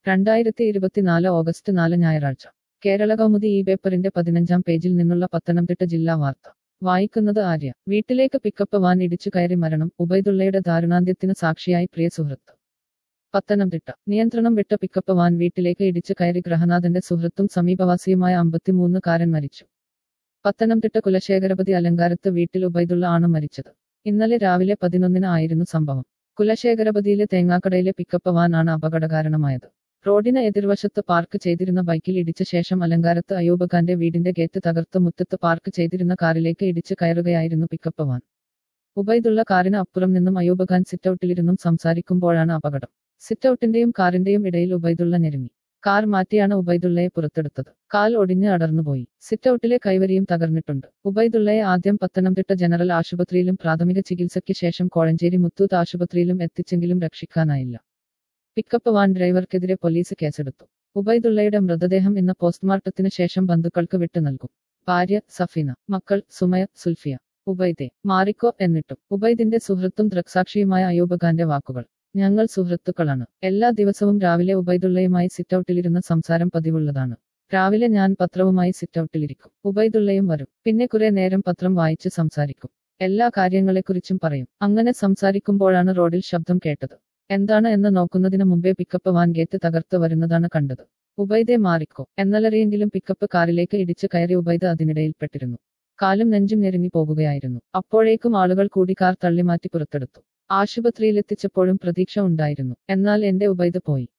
രണ്ടായിരത്തി ഇരുപത്തിനാല് ഓഗസ്റ്റ് നാല് ഞായറാഴ്ച കേരള കൗമുദി ഈ പേപ്പറിന്റെ പതിനഞ്ചാം പേജിൽ നിന്നുള്ള പത്തനംതിട്ട ജില്ലാ വാർത്ത വായിക്കുന്നത് ആര്യ വീട്ടിലേക്ക് പിക്കപ്പ് വാൻ ഇടിച്ചു കയറി മരണം ഉബൈദുള്ളയുടെ ദാരുണാന്ത്യത്തിന് സാക്ഷിയായി പ്രിയ സുഹൃത്ത് പത്തനംതിട്ട നിയന്ത്രണം വിട്ട പിക്കപ്പ് വാൻ വീട്ടിലേക്ക് ഇടിച്ചു കയറി ഗ്രഹനാഥന്റെ സുഹൃത്തും സമീപവാസിയുമായ അമ്പത്തിമൂന്നുകാരൻ മരിച്ചു പത്തനംതിട്ട കുലശേഖരപതി അലങ്കാരത്ത് വീട്ടിൽ ഉബൈദുള്ള ആണ് മരിച്ചത് ഇന്നലെ രാവിലെ പതിനൊന്നിന് ആയിരുന്നു സംഭവം കുലശേഖരപതിയിലെ തേങ്ങാക്കടയിലെ പിക്കപ്പ് വാൻ ആണ് അപകടകാരണമായത് റോഡിന് എതിർവശത്ത് പാർക്ക് ചെയ്തിരുന്ന ബൈക്കിൽ ഇടിച്ച ശേഷം അലങ്കാരത്ത് അയൂബ് ഖാന്റെ വീടിന്റെ ഗേറ്റ് തകർത്ത് മുറ്റത്ത് പാർക്ക് ചെയ്തിരുന്ന കാറിലേക്ക് ഇടിച്ച് കയറുകയായിരുന്നു പിക്കപ്പ് വാൻ ഉബൈദുള്ള കാറിന് അപ്പുറം നിന്നും അയൂബ് ഖാൻ സിറ്റൌട്ടിലിരുന്നും സംസാരിക്കുമ്പോഴാണ് അപകടം സിറ്റൌട്ടിന്റെയും കാറിന്റെയും ഇടയിൽ ഉബൈദുള്ള ഞെരുങ്ങി കാർ മാറ്റിയാണ് ഉബൈദുള്ളയെ പുറത്തെടുത്തത് കാൽ ഒടിഞ്ഞ് അടർന്നുപോയി സിറ്റൌട്ടിലെ കൈവരിയും തകർന്നിട്ടുണ്ട് ഉബൈദുള്ളയെ ആദ്യം പത്തനംതിട്ട ജനറൽ ആശുപത്രിയിലും പ്രാഥമിക ചികിത്സയ്ക്ക് ശേഷം കോഴഞ്ചേരി മുത്തൂത്ത് ആശുപത്രിയിലും എത്തിച്ചെങ്കിലും രക്ഷിക്കാനായില്ല പിക്കപ്പ് വാൻ ഡ്രൈവർക്കെതിരെ പോലീസ് കേസെടുത്തു ഉബൈദുള്ളയുടെ മൃതദേഹം ഇന്ന് പോസ്റ്റ്മോർട്ടത്തിന് ശേഷം ബന്ധുക്കൾക്ക് വിട്ടു നൽകും ഭാര്യ സഫീന മക്കൾ സുമയ സുൽഫിയ ഉബൈദെ മാറിക്കോ എന്നിട്ടും ഉബൈദിന്റെ സുഹൃത്തും ദൃക്സാക്ഷിയുമായ അയൂബ് ഖാന്റെ വാക്കുകൾ ഞങ്ങൾ സുഹൃത്തുക്കളാണ് എല്ലാ ദിവസവും രാവിലെ ഉബൈദുള്ളയുമായി സിറ്റൌട്ടിലിരുന്ന സംസാരം പതിവുള്ളതാണ് രാവിലെ ഞാൻ പത്രവുമായി സിറ്റൌട്ടിലിരിക്കും ഉബൈദുള്ളയും വരും പിന്നെ കുറെ നേരം പത്രം വായിച്ച് സംസാരിക്കും എല്ലാ കാര്യങ്ങളെക്കുറിച്ചും പറയും അങ്ങനെ സംസാരിക്കുമ്പോഴാണ് റോഡിൽ ശബ്ദം കേട്ടത് എന്താണ് എന്ന് നോക്കുന്നതിന് മുമ്പേ പിക്കപ്പ് വാൻ ഗേറ്റ് തകർത്ത് വരുന്നതാണ് കണ്ടത് ഉബൈദെ മാറിക്കോ എന്നലറിയെങ്കിലും പിക്കപ്പ് കാറിലേക്ക് ഇടിച്ച് കയറി ഉബൈദ് അതിനിടയിൽപ്പെട്ടിരുന്നു കാലും നെഞ്ചും ഞെരുങ്ങി പോകുകയായിരുന്നു അപ്പോഴേക്കും ആളുകൾ കൂടി കാർ തള്ളിമാറ്റി പുറത്തെടുത്തു ആശുപത്രിയിലെത്തിച്ചപ്പോഴും പ്രതീക്ഷ ഉണ്ടായിരുന്നു എന്നാൽ എന്റെ ഉബൈദ് പോയി